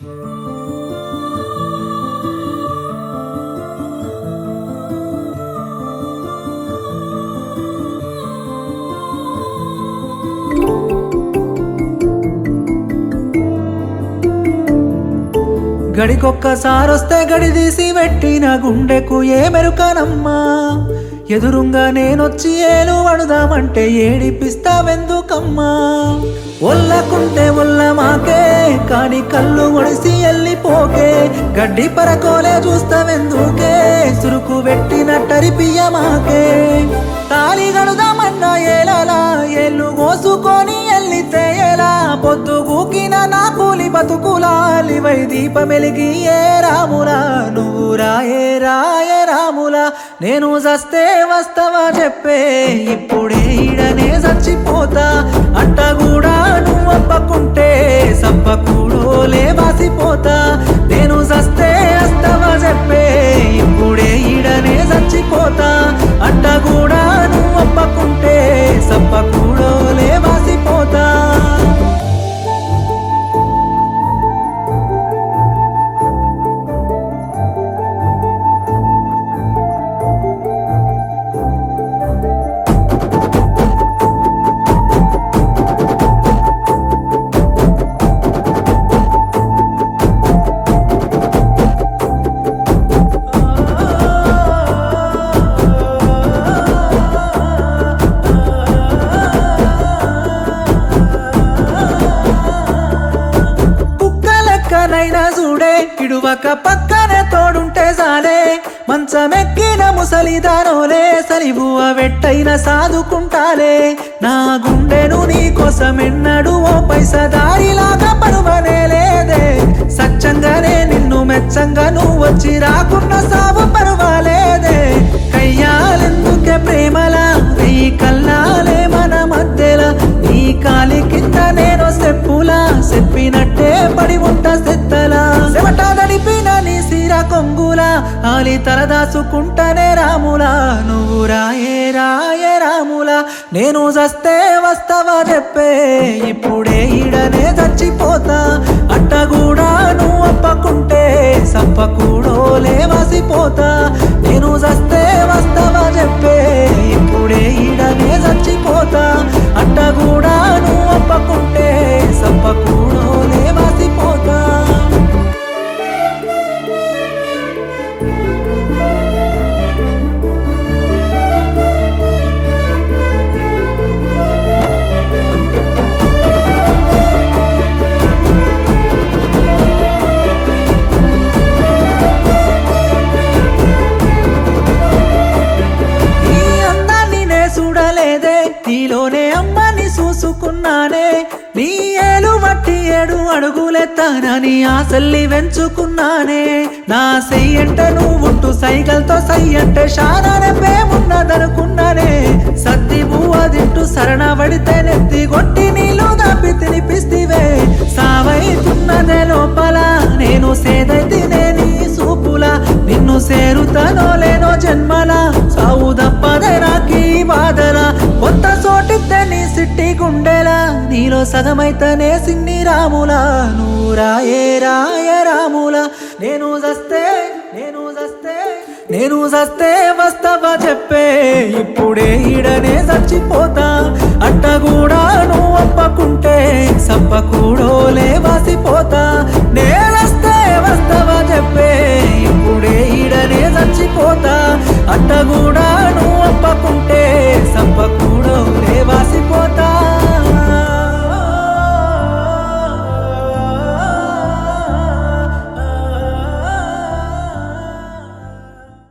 గడికొక్కసారొస్తే గడి తీసి పెట్టిన గుండెకు ఏ మెరుకనమ్మా ఎదురుంగా నేనొచ్చి ఏలు వడుదామంటే ఏడిపిస్తావెందుకమ్మా ఒల్లకుంటే ఒల్ల మాకే కాని కళ్ళు ఒడిసి ఎల్లిపోకే గడ్డి పరకోలే చూస్తావెందుకే సురుకు పెట్టినట్టరిపియ మాకే తాలి గడుదామన్నా ఏలలా ఏళ్ళు కోసుకొని ఎల్లితే ఎలా పొద్దు గూకిన నా కూలి బతుకులాలివై దీపమెలిగి ఏ రాములా నువ్వు రాయే రాయే రాములా నేను చస్తే వస్తావా చెప్పే ఇప్పుడే ఈడనే చచ్చిపోతా అంట కూడా నువ్వు అప్పకుంటే సప్పకూడోలే వాసిపోతా నేను చస్తే వస్తావా చెప్పే ఇప్పుడే ఈడనే చచ్చిపోతా అంట కూడా నువ్వు అప్పకుంటే సప్పకూడోలే వాసిపోతా కుక్క లెక్కనైనా చూడే ఇడువక పక్కనే తోడుంటే సాలే మంచమెక్కిన ముసలిదానోలే సలిబువ వెట్టైన సాదుకుంటాలే నా గుండెను నీ కోసమెన్నడు ఓ పైస దారిలాగా పరువనే లేదే సచ్చంగానే నిన్ను మెచ్చంగా నువ్వు వచ్చి రాకున్న సాగు పర్వాలేదే కయ్యాలెందుకే ప్రేమలా వెయ్యి కల్లాలే మన మధ్యల నీ కాలి కింద నేను చెప్పులా చెప్పినట్టే పడి ఉంట సెత్తలా చెమట నడిపిన నీ సిర కొంగులా ఆలి తలదాచుకుంటనే రాములా నువ్వు రాయే రాయే రాములా నేను చస్తే వస్తావా చెప్పే ఇప్పుడే ఈడనే చచ్చిపోతా అట్ట కూడా నువ్వు అప్పకుంటే సప్పకూడోలే వాసిపోతా నేను చస్తే వస్తావా చెప్పే ఇప్పుడే ఈడనే చచ్చిపోతా అట్ట కూడా నువ్వు అప్పకుంటే సప్పకూడోలే వాసిపోతా నీ అందాన్ని నే చూడలేదే నీలోనే అమ్మని చూసుకున్నానే నీ ఏలు మట్టి ఏడు అడుగులెత్తానని ఆశల్ని వెంచుకున్నానే నా సెయ్యంట నువ్వుంటూ సైకిల్తో సయ్యంటే శానానే పేమున్నదనుకున్నానే సత్తి బువ్వ తింటూ శరణ పడితే నెత్తి కొట్టి నీళ్ళు దాపి తినిపిస్తివే సావైతున్నదే లోపల నేను సేదైతేనే నీ సూపులా నిన్ను సేరుతానో లేనో జన్మల సావు దప్పదే నాకీ బాధల కొత్త చోటిద్దే నీ సిట్టి గుండెలా నీలో సగమైతేనే సిన్ని రాములా నువ్వు రాయే రాయ రాములా నేను చస్తే నేను చస్తే నేను చస్తే వస్తావా చెప్పే ఇప్పుడే ఈడనే చచ్చిపోతా అట్ట కూడా నువ్వు అప్పకుంటే సప్పకూడోలే వాసిపోతా నేనొస్తే వస్తావా చెప్పే ఇప్పుడే ఈడనే చచ్చిపోతా అట్ట కూడా